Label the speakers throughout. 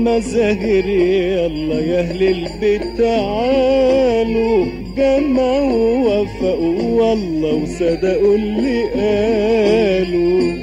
Speaker 1: المزاهر يلا يا اهل البيت تعالوا جمعوا ووفقوا والله وصدقوا اللي قالوا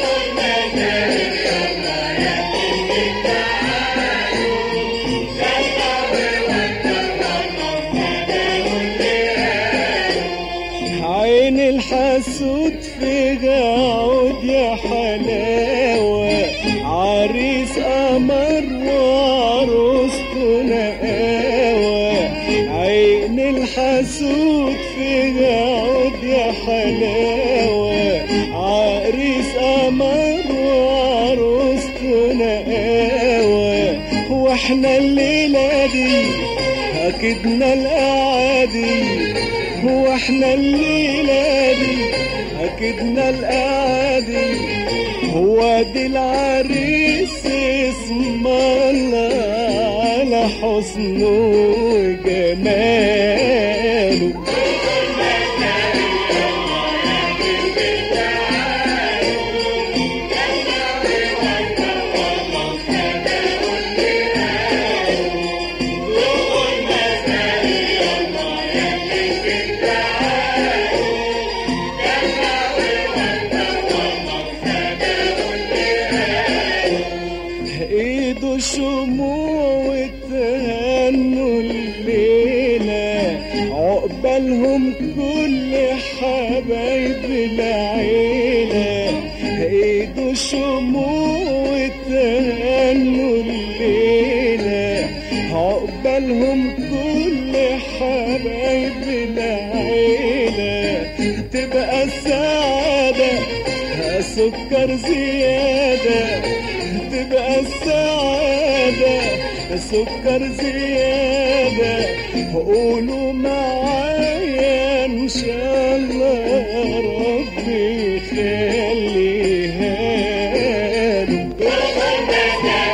Speaker 1: عين الحسود فيها عود يا حلاوة عريس قمر وعروسته نقاوة عين الحسود فيها عود يا حلاوة عريس قمر وعروسته نقاوة واحنا الليلة دي أكدنا الأعادي هو احنا الليلة دي أكدنا القعدي هو دي العريس اسم الله على حسنه وجماله ايده شموع وتهنوا الليلة عقبالهم كل حبايب العيلة ايده شموع وتهنوا الليلة عقبالهم كل حبايب العيلة تبقى السعادة سكر زيادة تبقى السعادة سكر زيادة قولوا معايا إن شاء الله ربي يخليها له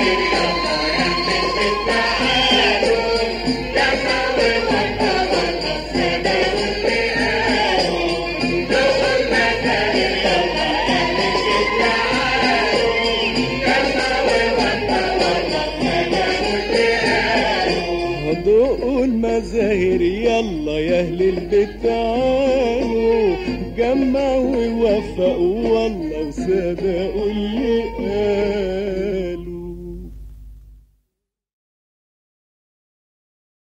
Speaker 1: ضوء المزاهر يلا يا اهل البيت تعالوا جمعوا ووفقوا والله وصدقوا اللي قالوا